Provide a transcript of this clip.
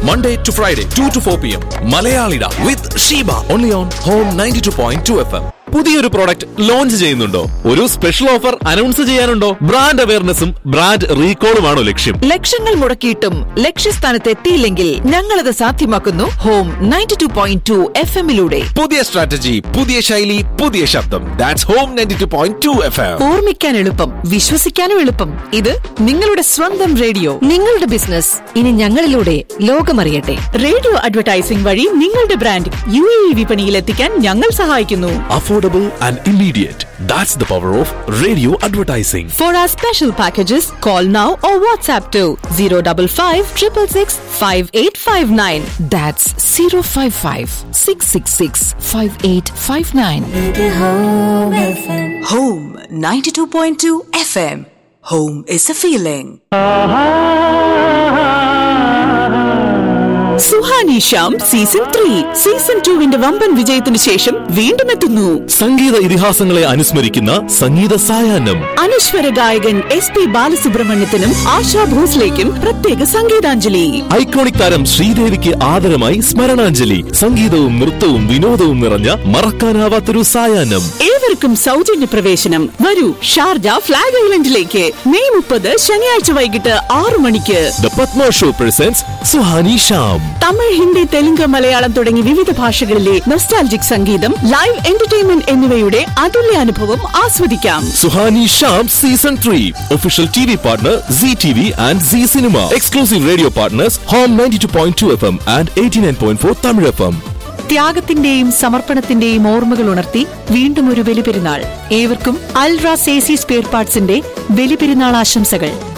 Monday to Friday, 2 to 4 p.m. Malayalida with Sheba. Only on Home 92.2 FM. പുതിയൊരു product launch ചെയ്യുന്നുണ്ടോ ഒരു special offer announce ചെയ്യാനുണ്ടോ brand അവയർനെസ്സും brand റീകോളുമാണോ ലക്ഷ്യം ലക്ഷങ്ങൾ മുടക്കിയിട്ടും ലക്ഷ്യസ്ഥാനത്ത് എത്തിയില്ലെങ്കിൽ ഞങ്ങളത് സാധ്യമാക്കുന്നു home ninety two point two F എമ്മിലൂടെ പുതിയ സ്ട്രാറ്റജി പുതിയ ശൈലി പുതിയ ശബ്ദം that's home ninety two point two F M ഓർമ്മിക്കാൻ എളുപ്പം വിശ്വസിക്കാനും എളുപ്പം ഇത് നിങ്ങളുടെ സ്വന്തം റേഡിയോ നിങ്ങളുടെ ബിസിനസ് ഇനി ഞങ്ങളിലൂടെ ലോകമറിയട്ടെ റേഡിയോ അഡ്വർടൈസിംഗ് വഴി നിങ്ങളുടെ ബ്രാൻഡ് യു എ ഇ വിപണിയിൽ എത്തിക്കാൻ ഞങ്ങൾ സഹായിക്കുന്നു affordable and immediate that's the power of radio advertising for our special packages call now or WhatsApp two zero double five triple six five eight five nine that's zero five five six six six five eight five nine Home 92.2 FM. Home is a feeling. Suhani Shyam season three season ടുവിന്റെ വമ്പൻ വിജയത്തിന് ശേഷം വീണ്ടും എത്തുന്നു സംഗീത ഇതിഹാസങ്ങളെ അനുസ്മരിക്കുന്ന സംഗീത സായാഹ്നം അനശ്വര ഗായകൻ S P ബാലസുബ്രഹ്മണ്യത്തിനും ആശാ ഭോസ്ലേക്കും പ്രത്യേക സംഗീതാഞ്ജലി ഐക്കോണിക് താരം ശ്രീദേവിക്ക് ആദരമായി സ്മരണാഞ്ജലി സംഗീതവും നൃത്തവും വിനോദവും നിറഞ്ഞ മറക്കാനാവാത്തൊരു സായാഹ്നം ഏവർക്കും സൗജന്യ പ്രവേശനം വരൂ ഷാർജ ഫ്ലാഗ് ഐലൻഡിലേക്ക് മെയ് മുപ്പത് ശനിയാഴ്ച വൈകിട്ട് ആറു മണിക്ക് the Padma show presents Suhani Shyam Tamil Hindi Telugu Malayalam തുടങ്ങി വിവിധ ഭാഷകളിലെ നൊസ്റ്റാൾജിക് സംഗീതം ലൈവ് എന്റർടൈൻമെന്റ് എന്നിവയുടെ അതുല്യ അനുഭവം ആസ്വദിക്കാം Suhani Shyam season three official T V partner C T V and C cinema exclusive radio partners home ninety two point two F M and eighty nine point four Tamil F M ത്യാഗത്തിന്റെയും സമർപ്പണത്തിന്റെയും ഓർമ്മകൾ ഉണർത്തി വീണ്ടും ഒരു ബലിപെരുന്നാൾ ഏവർക്കും അൽറ സേസി സ്പെയർ പാർട്സിന്റെ ബലിപെരുന്നാൾ ആശംസകൾ